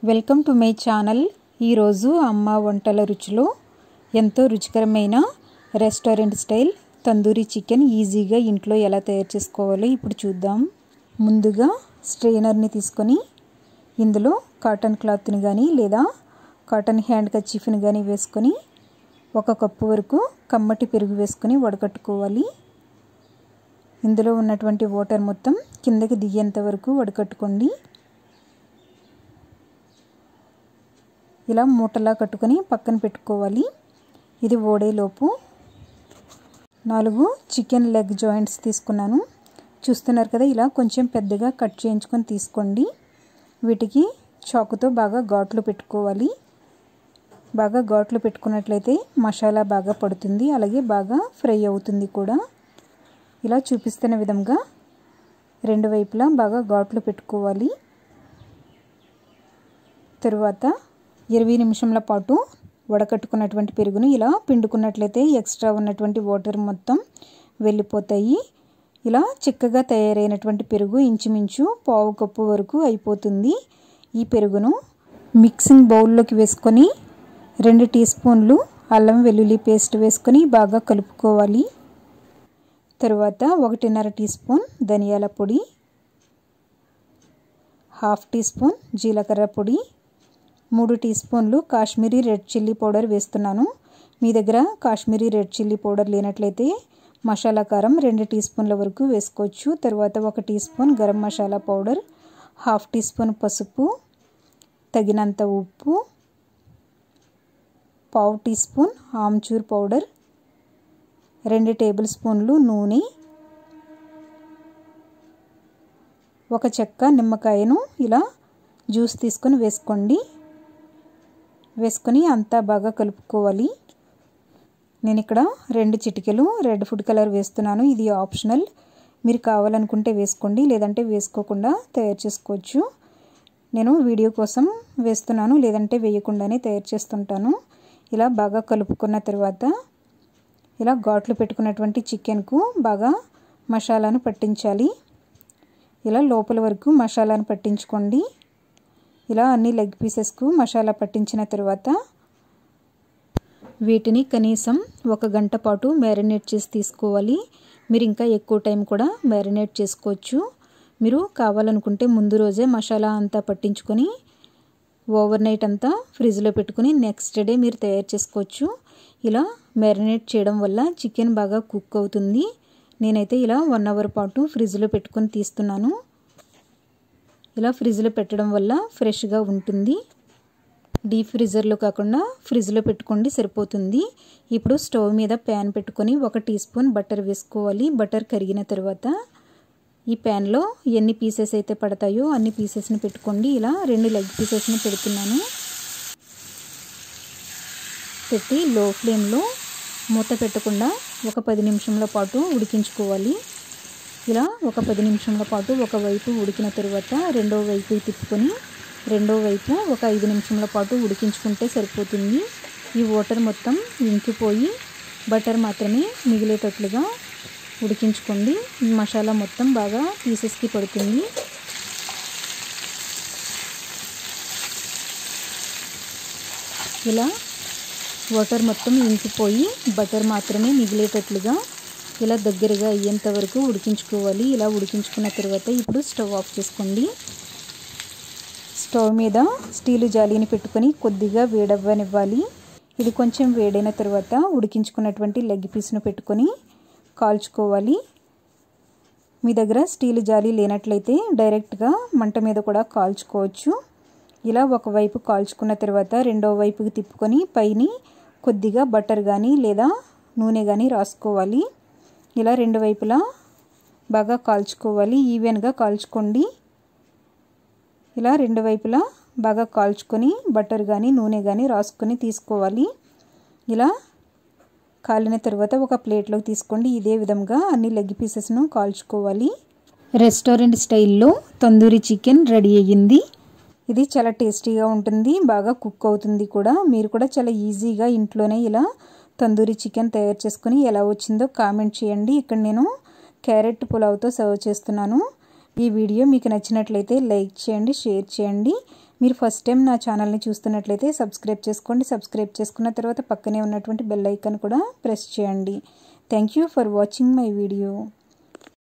welcome to my channel ఈరోజు అమ్మ వంటల రుచిలో ఎంతో రుచికరమైన రెస్టారెంట్ స్టైల్ తందూరి చికెన్ ఈజీగా ఇంట్లో ఎలా తయారు చేసుకోవాలో ఇప్పుడు చూద్దాం ముందుగా స్ట్రెయినర్ని తీసుకొని ఇందులో కాటన్ క్లాత్ని కానీ లేదా కాటన్ హ్యాండ్ కచ్చిఫ్ని కానీ వేసుకొని ఒక కప్పు వరకు కమ్మటి పెరుగు వేసుకొని వడకట్టుకోవాలి ఇందులో ఉన్నటువంటి వాటర్ మొత్తం కిందకి దిగేంత వరకు వడకట్టుకోండి ఇలా మూటలా కట్టుకొని పక్కన పెట్టుకోవాలి ఇది ఓడేలోపు నాలుగు చికెన్ లెగ్ జాయింట్స్ తీసుకున్నాను చూస్తున్నారు కదా ఇలా కొంచెం పెద్దగా కట్ చేయించుకొని తీసుకోండి వీటికి చాకుతో బాగా ఘాట్లు పెట్టుకోవాలి బాగా ఘాట్లు పెట్టుకున్నట్లయితే మసాలా బాగా పడుతుంది అలాగే బాగా ఫ్రై అవుతుంది కూడా ఇలా చూపిస్తున్న విధంగా రెండు వైపులా బాగా ఘాట్లు పెట్టుకోవాలి తరువాత ఇరవై నిమిషంల పాటు వడకట్టుకున్నటువంటి పెరుగును ఇలా పిండుకున్నట్లయితే ఎక్స్ట్రా ఉన్నటువంటి వాటర్ మొత్తం వెళ్ళిపోతాయి ఇలా చిక్కగా తయారైనటువంటి పెరుగు ఇంచుమించు పావు కప్పు వరకు అయిపోతుంది ఈ పెరుగును మిక్సింగ్ బౌల్లోకి వేసుకొని రెండు టీ స్పూన్లు అల్లం వెల్లుల్లి పేస్ట్ వేసుకొని బాగా కలుపుకోవాలి తరువాత ఒకటిన్నర టీ స్పూన్ ధనియాల పొడి హాఫ్ టీ స్పూన్ జీలకర్ర పొడి మూడు టీ స్పూన్లు కాశ్మీరీ రెడ్ చిల్లీ పౌడర్ వేస్తున్నాను మీ దగ్గర కాశ్మీరీ రెడ్ చిల్లీ పౌడర్ లేనట్లయితే మసాలా కారం రెండు టీ స్పూన్ల వరకు వేసుకోవచ్చు తర్వాత ఒక teaspoon garam masala powder half teaspoon పసుపు తగినంత ఉప్పు పావు టీ స్పూన్ ఆమ్చూర్ పౌడర్ రెండు టేబుల్ స్పూన్లు నూనె ఒక చెక్క నిమ్మకాయను ఇలా జ్యూస్ తీసుకొని వేసుకోండి వేసుకొని అంతా బాగా కలుపుకోవాలి నేను ఇక్కడ రెండు చిటికెలు రెడ్ ఫుడ్ కలర్ వేస్తున్నాను ఇది ఆప్షనల్ మీరు కావాలనుకుంటే వేసుకోండి లేదంటే వేసుకోకుండా తయారు చేసుకోవచ్చు నేను వీడియో కోసం వేస్తున్నాను లేదంటే వేయకుండానే తయారు చేస్తుంటాను ఇలా బాగా కలుపుకున్న తర్వాత ఇలా ఘాట్లు పెట్టుకున్నటువంటి చికెన్కు బాగా మసాలాను పట్టించాలి ఇలా లోపల వరకు మసాలాను పట్టించుకోండి ఇలా అన్ని లెగ్ పీసెస్కు మసాలా పట్టించిన తర్వాత వీటిని కనీసం ఒక గంట పాటు మ్యారినేట్ చేసి తీసుకోవాలి మీరు ఇంకా ఎక్కువ టైం కూడా మ్యారినేట్ చేసుకోవచ్చు మీరు కావాలనుకుంటే ముందు రోజే మసాలా అంతా పట్టించుకొని ఓవర్ నైట్ అంతా ఫ్రిడ్జ్లో పెట్టుకుని నెక్స్ట్ డే మీరు తయారు చేసుకోవచ్చు ఇలా మ్యారినేట్ చేయడం వల్ల చికెన్ బాగా కుక్ అవుతుంది నేనైతే ఇలా వన్ అవర్ పాటు ఫ్రిడ్జ్లో పెట్టుకొని తీస్తున్నాను ఇలా ఫ్రిడ్జ్లో పెట్టడం వల్ల ఫ్రెష్గా ఉంటుంది డీప్ ఫ్రీజర్లో కాకుండా ఫ్రిడ్జ్లో పెట్టుకోండి సరిపోతుంది ఇప్పుడు స్టవ్ మీద ప్యాన్ పెట్టుకొని ఒక టీ స్పూన్ బటర్ వేసుకోవాలి బటర్ కరిగిన తర్వాత ఈ ప్యాన్లో ఎన్ని పీసెస్ అయితే పడతాయో అన్ని పీసెస్ని పెట్టుకోండి ఇలా రెండు లెగ్ పీసెస్ని పెడుతున్నాను పెట్టి లో ఫ్లేమ్లో మూత పెట్టకుండా ఒక పది నిమిషంల పాటు ఉడికించుకోవాలి ఇలా ఒక పది నిమిషంల పాటు ఒకవైపు ఉడికిన తర్వాత రెండో వైపు తిప్పుకొని రెండో వైపు ఒక ఐదు నిమిషంల పాటు ఉడికించుకుంటే సరిపోతుంది ఈ వాటర్ మొత్తం ఇంకిపోయి బటర్ మాత్రమే మిగిలేటట్లుగా ఉడికించుకోండి ఈ మసాలా మొత్తం బాగా పీసెస్కి పడుతుంది ఇలా వాటర్ మొత్తం ఇంకిపోయి బటర్ మాత్రమే మిగిలేటట్లుగా ఇలా దగ్గరగా అయ్యేంత వరకు ఉడికించుకోవాలి ఇలా ఉడికించుకున్న తర్వాత ఇప్పుడు స్టవ్ ఆఫ్ చేసుకోండి స్టవ్ మీద స్టీలు జాలీని పెట్టుకొని కొద్దిగా వేడవ్వనివ్వాలి ఇది కొంచెం వేడైన తర్వాత ఉడికించుకున్నటువంటి లెగ్ పీస్ను పెట్టుకొని కాల్చుకోవాలి మీ దగ్గర స్టీల్ జాలి లేనట్లయితే డైరెక్ట్గా మంట మీద కూడా కాల్చుకోవచ్చు ఇలా ఒకవైపు కాల్చుకున్న తర్వాత రెండో వైపుకి తిప్పుకొని పైని కొద్దిగా బటర్ కానీ లేదా నూనె కానీ రాసుకోవాలి ఇలా రెండు వైపులా బాగా కాల్చుకోవాలి ఈవెన్గా కాల్చుకోండి ఇలా రెండు వైపులా బాగా కాల్చుకొని బటర్ కానీ నూనె కానీ రాసుకొని తీసుకోవాలి ఇలా కాలిన తర్వాత ఒక ప్లేట్లోకి తీసుకోండి ఇదే విధంగా అన్ని లెగ్ పీసెస్ను కాల్చుకోవాలి రెస్టారెంట్ స్టైల్లో తందూరి చికెన్ రెడీ అయ్యింది ఇది చాలా టేస్టీగా ఉంటుంది బాగా కుక్ అవుతుంది కూడా మీరు కూడా చాలా ఈజీగా ఇంట్లోనే ఇలా తందూరి చికెన్ తయారు చేసుకుని ఎలా వచ్చిందో కామెంట్ చేయండి ఇక్కడ నేను క్యారెట్ పులావ్తో సర్వ్ చేస్తున్నాను ఈ వీడియో మీకు నచ్చినట్లయితే లైక్ చేయండి షేర్ చేయండి మీరు ఫస్ట్ టైం నా ఛానల్ని చూస్తున్నట్లయితే సబ్స్క్రైబ్ చేసుకోండి సబ్స్క్రైబ్ చేసుకున్న తర్వాత పక్కనే ఉన్నటువంటి బెల్ ఐకాన్ కూడా ప్రెస్ చేయండి thank you for watching my video